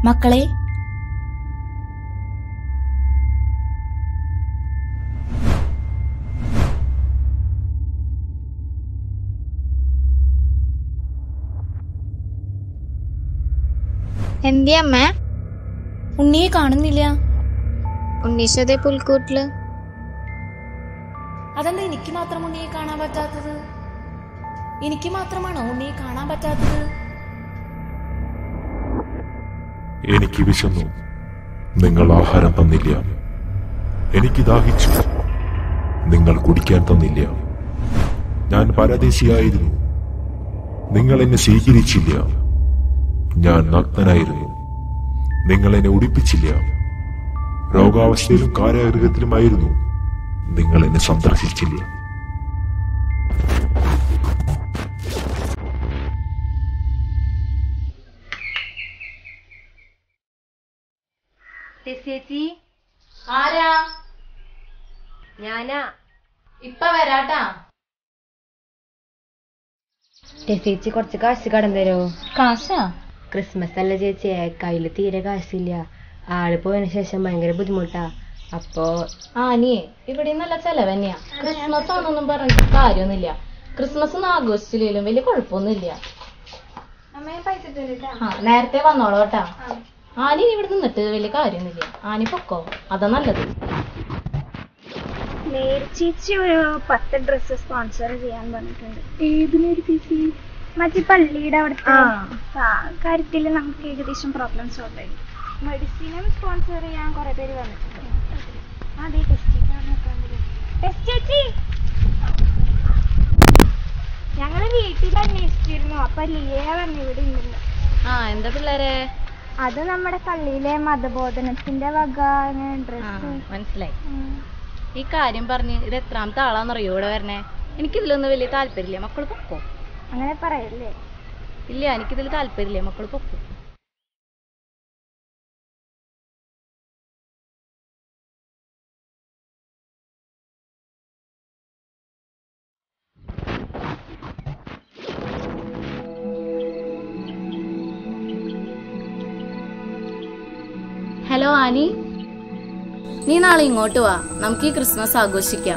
മക്കളെ എന്തിയ അമ്മ ഉണ്ണിയെ കാണുന്നില്ല ഉണ്ണീശോദേ പുൽക്കൂട്ടില് അതെന്താ എനിക്ക് മാത്രം ഉണ്ണിയെ കാണാൻ പറ്റാത്തത് എനിക്ക് മാത്രമാണോ ഉണ്ണിയെ കാണാൻ പറ്റാത്തത് എനിക്ക് വിശന്നു നിങ്ങൾ ആഹാരം തന്നില്ല എനിക്ക് ദാഹിച്ചു നിങ്ങൾ കുടിക്കാൻ തന്നില്ല ഞാൻ പരദേശിയായിരുന്നു നിങ്ങൾ എന്നെ സ്വീകരിച്ചില്ല ഞാൻ നഗ്നനായിരുന്നു നിങ്ങൾ എന്നെ ഉടിപ്പിച്ചില്ല രോഗാവസ്ഥയിലും കാരാഗൃഹത്തിലുമായിരുന്നു നിങ്ങൾ എന്നെ സന്ദർശിച്ചില്ല ചേച്ചി ആരാ ഞാനാ ഇപ്പൊ വരാട്ടാ ചേച്ചി കുറച്ച് കാശ് കടം തരോ കാശാ ക്രിസ്മസ് അല്ല ചേച്ചി കയ്യിൽ തീരെ കാശില്ല ആള് പോയതിനു ശേഷം ഭയങ്കര ബുദ്ധിമുട്ടാ അപ്പോ ആ നീ ഇവിടെ നല്ല ചെലവ് തന്നെയാ ക്രിസ്മസ് ആണെന്നൊന്നും പറഞ്ഞിട്ട് കാര്യമൊന്നുമില്ല ക്രിസ്മസ് ഒന്നും ആഘോഷിച്ചില്ലെങ്കിലും വലിയ കുഴപ്പമൊന്നുമില്ല ആ നേരത്തെ വന്നോളൂ കേട്ടാ ആനി ഇവിടെ നിന്നിട്ട് വലിയ കാര്യമൊന്നുമില്ല ആനി പൊക്കോ അതാ നല്ലത് നേരി ചേച്ചി ഒരു പത്ത് ഡ്രസ്സ് സ്പോൺസർ ചെയ്യാൻ പറഞ്ഞിട്ടുണ്ട് ഏത് നേരി ചേച്ചി മറ്റേ പള്ളിയുടെ അവിടുത്തെ ആ കാര്യത്തിൽ നമുക്ക് ഏകദേശം പ്രോബ്ലം സോൾവ് ആയി മെഡിസിനും സ്പോൺസർ ചെയ്യാൻ കുറെ പേര് വന്നിട്ടുണ്ട് അതെ ടെസ്റ്റ് ടെസ്റ്റ് ചേച്ചി ഞങ്ങള് വീട്ടിൽ അന്വേഷിച്ചിരുന്നു അപ്പൊ ലിയ പറഞ്ഞു ഇവിടെ ഉണ്ടെന്ന് ആ എന്താ പിള്ളേരെ അത് നമ്മുടെ പള്ളിയിലെ മതബോധനത്തിന്റെ വക ആ, ഡ്രസ്സ് മനസ്സിലായി ഈ കാര്യം പറഞ്ഞ് ഇത് എത്രാമത്തെ ആളാന്നറിയോ ഇവിടെ വരണേ എനിക്കിതിലൊന്നും വലിയ താല്പര്യമില്ല മക്കൾ പൊക്കോ അങ്ങനെ പറയല്ലേ ഇല്ല എനിക്കിതിൽ താല്പര്യമില്ല മക്കൾ പൊക്കോ ഹലോ ആനി നീ നാളെ ഇങ്ങോട്ട് വാ നമുക്ക് ഈ ക്രിസ്മസ് ആഘോഷിക്കാം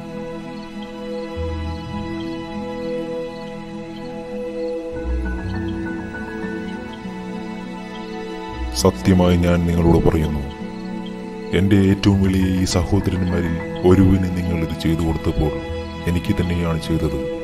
സത്യമായി ഞാൻ നിങ്ങളോട് പറയുന്നു എന്റെ ഏറ്റവും വലിയ ഈ സഹോദരന്മാരിൽ ഒരുവിന് നിങ്ങൾ ഇത് ചെയ്തു കൊടുത്തപ്പോൾ എനിക്ക് തന്നെയാണ് ചെയ്തത്